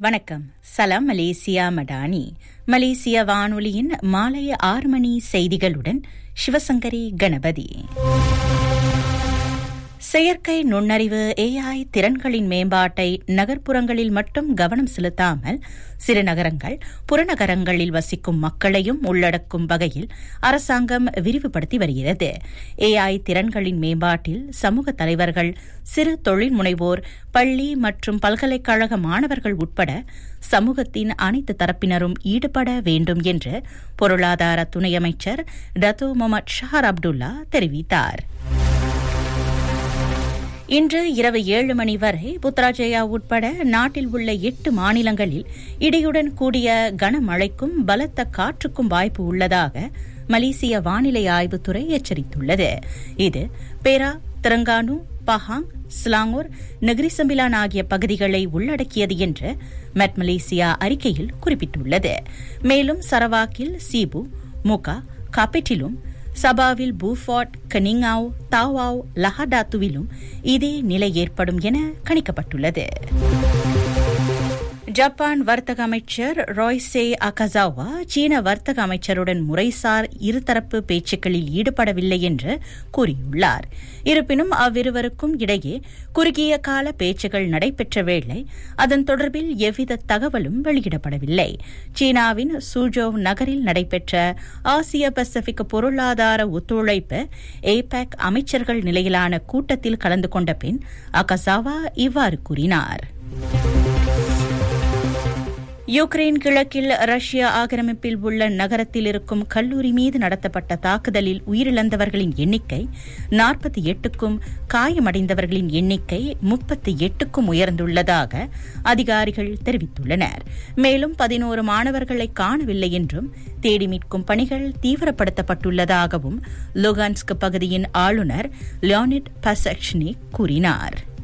வணக்கம் சலாம் மலேசியா மடானி மலேசிய வானொலியின் மாலை ஆறு மணி செய்திகளுடன் சிவசங்கரி கணபதி செயற்கை நுண்ணறிவு ஏஐ திறன்களின் மேம்பாட்டை நகர்ப்புறங்களில் மட்டும் கவனம் செலுத்தாமல் சிறு நகரங்கள் புறநகரங்களில் வசிக்கும் மக்களையும் உள்ளடக்கும் வகையில் அரசாங்கம் விரிவுபடுத்தி வருகிறது ஏஐ திறன்களின் மேம்பாட்டில் சமூக தலைவர்கள் சிறு தொழில் முனைவோர் பள்ளி மற்றும் பல்கலைக்கழக மாணவர்கள் உட்பட சமூகத்தின் அனைத்து தரப்பினரும் ஈடுபட வேண்டும் என்று பொருளாதார துணை அமைச்சர் டத்தோ முகமது ஷஹர் அப்துல்லா தெரிவித்தார் இன்று இரவு ஏழு மணி வரை புத்ராஜயா உட்பட நாட்டில் உள்ள எட்டு மாநிலங்களில் இடியுடன் கூடிய கனமழைக்கும் பலத்த காற்றுக்கும் வாய்ப்பு உள்ளதாக மலேசிய வானிலை ஆய்வுத்துறை எச்சரித்துள்ளது இது பேரா திரங்கானு பஹாங் ஸ்லாங்கூர் நெகிரிசம்பிலான் ஆகிய பகுதிகளை உள்ளடக்கியது என்று மெட் மலேசியா அறிக்கையில் குறிப்பிட்டுள்ளது மேலும் சரவாக்கில் சீபு முகா காப்பெட்டிலும் சபாவில் பூஃபாட் கனிங்காவ் தாவாவ் லஹடாத்துவிலும் இதே நிலை ஏற்படும் என கணிக்கப்பட்டுள்ளது ஜப்பான் வர்த்தக அமைச்சர் ராய்சே அகசாவா சீன வர்த்தக அமைச்சருடன் முறைசார் இருதரப்பு பேச்சுக்களில் ஈடுபடவில்லை என்று கூறியுள்ளார் இருப்பினும் அவ்விருவருக்கும் இடையே குறுகிய கால பேச்சுகள் நடைபெற்ற வேளை அதன் தொடர்பில் எவ்வித தகவலும் வெளியிடப்படவில்லை சீனாவின் சூஜோவ் நகரில் நடைபெற்ற ஆசிய பசிபிக் பொருளாதார ஒத்துழைப்பு ஏபேக் அமைச்சர்கள் நிலையிலான கூட்டத்தில் கலந்து கொண்ட பின் அகசாவா இவ்வாறு கூறினார் யுக்ரைன் கிழக்கில் ரஷ்ய ஆக்கிரமிப்பில் உள்ள நகரத்தில் இருக்கும் கல்லூரி மீது நடத்தப்பட்ட தாக்குதலில் உயிரிழந்தவர்களின் எண்ணிக்கை நாற்பத்தி எட்டுக்கும் காயமடைந்தவர்களின் எண்ணிக்கை முப்பத்தி எட்டுக்கும் உயர்ந்துள்ளதாக அதிகாரிகள் தெரிவித்துள்ளனர் மேலும் பதினோரு மாணவர்களை காணவில்லை என்றும் தேடி மீட்கும் பணிகள் தீவிரப்படுத்தப்பட்டுள்ளதாகவும் லுகான்ஸ்க் பகுதியின் ஆளுநர் லியோனிட் பசக்ஷ்னி கூறினார்